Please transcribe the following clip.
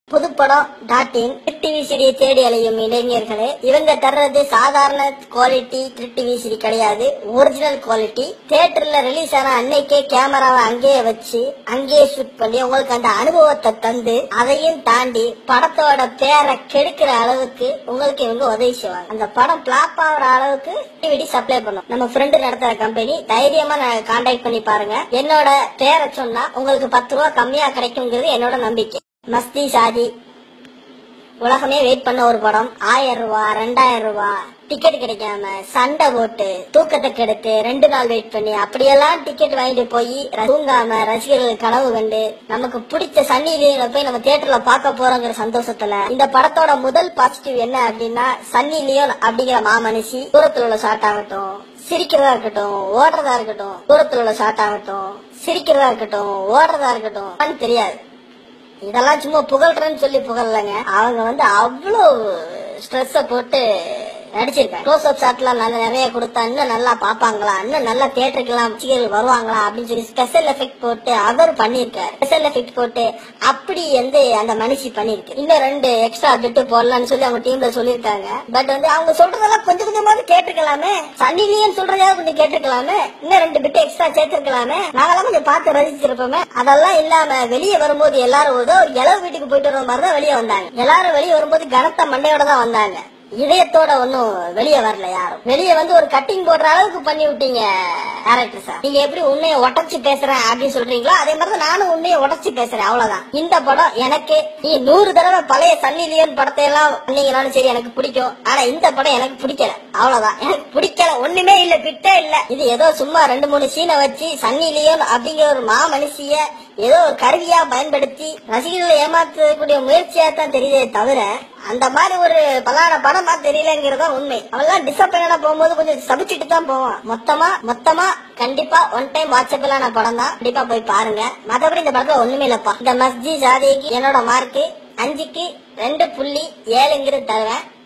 புதுப்படம் dot in TV சிடியை தேடி அலையும் இளைஞர்களே இவங்க தர்றது சாதாரண குவாலிட்டி டிவி சிடி கிடையாது ஒரிஜினல் குவாலிட்டி தியேட்டர்ல ரிலீஸ் ஆன அன்னைக்கே கேமராவை அங்கேயே வச்சு அங்கேயே ஷூட் பண்ணி உங்களுக்கு அந்த அனுபவத்தை தந்து அதையும் தாண்டி படத்தோட பேரை கெடுக்கிற அளவுக்கு உங்களுக்கு இவங்க உதவி செய்வாங்க அந்த படம் பிளாப் ஆகிற அளவுக்கு டிவிடி சப்ளை பண்ணும் நம்ம ஃப்ரெண்டு நடத்துற கம்பெனி தைரியமா கான்டாக்ட் பண்ணி பாருங்க என்னோட பேரை சொன்னா உங்களுக்கு பத்து ரூபா கம்மியா கிடைக்குங்கிறது என்னோட நம்பிக்கை மஸ்தி சாதி உலகமே வெயிட் பண்ண ஒரு படம் ஆயிரம் ரூபாய் ரெண்டாயிரம் ரூபாய் டிக்கெட் கிடைக்காம சண்டை போட்டு தூக்கத்தை கெடுத்து ரெண்டு நாள் வெயிட் பண்ணி அப்படியெல்லாம் டிக்கெட் வாங்கிட்டு போய் தூங்காம ரசிகர்கள் கனவு கண்டு நமக்கு பிடிச்ச சன்னி லியோனை போய் நம்ம தியேட்டர்ல பார்க்க போறோங்கிற சந்தோஷத்துல இந்த படத்தோட முதல் பாசிட்டிவ் என்ன அப்படின்னா சன்னி லியோன் அப்படிங்கிற மாமனுஷி தூரத்துல உள்ள ஷாட் ஆகட்டும் சிரிக்கிறதா இருக்கட்டும் ஓடுறதா இருக்கட்டும் தூரத்துல உள்ள ஷாட் ஆகட்டும் சிரிக்கிறதா இருக்கட்டும் ஓடுறதா இருக்கட்டும் தெரியாது இதெல்லாம் சும்மா புகழ்றேன்னு சொல்லி புகழலங்க அவங்க வந்து அவ்வளோ ஸ்ட்ரெஸ்ஸ போட்டு நடிச்சிருக்காங்க க்ளோஸ் அப் ஷாட்லாம் நல்லா நிறைய கொடுத்தா இன்னும் நல்லா பாப்பாங்களா இன்னும் நல்லா தியேட்டருக்குலாம் ரசிகர்கள் வருவாங்களா அப்படின்னு சொல்லி ஸ்பெஷல் எஃபெக்ட் போட்டு அவர் பண்ணிருக்காரு ஸ்பெஷல் எஃபெக்ட் போட்டு அப்படி வந்து அந்த மனுஷி பண்ணிருக்கு இன்னும் ரெண்டு எக்ஸ்ட்ரா பிட்டு போடலாம்னு சொல்லி அவங்க டீம்ல சொல்லியிருக்காங்க பட் வந்து அவங்க சொல்றதெல்லாம் கொஞ்சம் கொஞ்சமாவது கேட்டுக்கலாமே சன்னிலியன் சொல்றதையாவது கொஞ்சம் கேட்டுக்கலாமே இன்னும் ரெண்டு பிட்டு எக்ஸ்ட்ரா சேர்த்திருக்கலாமே நாங்களாம் கொஞ்சம் பார்த்து ரசிச்சிருப்போமே அதெல்லாம் இல்லாம வெளியே வரும்போது எல்லாரும் ஏதோ ஒரு இளவு வீட்டுக்கு போயிட்டு வர மாதிரி தான் வெளியே வந்தாங்க எல்லாரும் வெளியே வரும்போது கனத்த மண்டையோட தான் வந்தாங்க இதயத்தோட ஒன்னும் வெளியே வரல யாரும் வெளியே வந்து ஒரு கட்டிங் போடுற அளவுக்கு பண்ணி விட்டீங்க டேரக்டர் சார் நீங்க எப்படி உண்மையை உடச்சு பேசுறேன் அப்படின்னு சொல்றீங்களோ அதே மாதிரி தான் நானும் உண்மையை உடச்சு பேசுறேன் அவ்வளவுதான் இந்த படம் எனக்கு நீ நூறு தடவை பழைய சன்னி லியோன் படத்தை எல்லாம் பண்ணீங்கனாலும் சரி எனக்கு பிடிக்கும் ஆனா இந்த படம் எனக்கு பிடிக்கல அவ்வளவுதான் எனக்கு பிடிக்கல ஒண்ணுமே இல்ல பிட்டே இல்ல இது ஏதோ சும்மா ரெண்டு மூணு சீனை வச்சு சன்னி லியோன் அப்படிங்கிற ஒரு மா மனுஷிய ஏதோ ஒரு கருவியா பயன்படுத்தி ரசிகர்களை ஏமாற்றக்கூடிய முயற்சியா தான் தெரியுதே தவிர அந்த மாதிரி ஒரு பலான படமா தெரியலங்கிறதா உண்மை அவெல்லாம் டிசப்பாயிண்டா போகும்போது கொஞ்சம் சபிச்சுட்டு தான் போவான் மொத்தமா மொத்தமா கண்டிப்பா ஒன் டைம் வாட்சபிளான படம் தான் கண்டிப்பா போய் பாருங்க மத்தபடி இந்த படத்துல ஒண்ணுமே இல்லப்பா இந்த மஸ்ஜி ஜாதிக்கு என்னோட மார்க்கு அஞ்சுக்கு ரெண்டு புள்ளி ஏழுங்கிறது தருவேன்